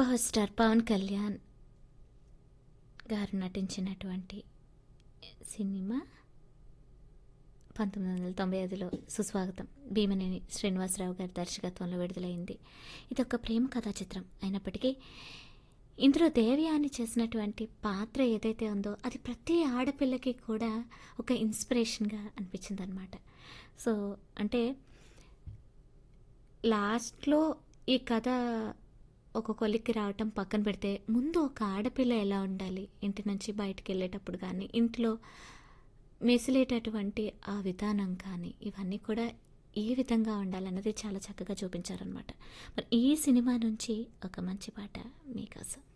power star Pawan Kalyan గారు నటించినటువంటి cinema పంతొమ్మిది వందల తొంభై ఐదులో సుస్వాగతం భీమనేని శ్రీనివాసరావు గారి దర్శకత్వంలో విడుదలైంది ఇది ఒక ప్రేమ కథా చిత్రం అయినప్పటికీ ఇందులో దేవయాని చేసినటువంటి పాత్ర ఏదైతే ఉందో అది ప్రతి ఆడపిల్లకి కూడా ఒక ఇన్స్పిరేషన్గా అనిపించింది అనమాట సో అంటే లాస్ట్లో ఈ కథ ఒక కొలిక్కి రావటం పక్కన పెడితే ముందు ఒక ఆడపిల్ల ఎలా ఉండాలి ఇంటి నుంచి బయటికి వెళ్ళేటప్పుడు కానీ ఇంట్లో మెసిలేటటువంటి ఆ విధానం కానీ ఇవన్నీ కూడా ఏ విధంగా ఉండాలన్నది చాలా చక్కగా చూపించారనమాట మరి ఈ సినిమా నుంచి ఒక మంచి పాట మీకోసం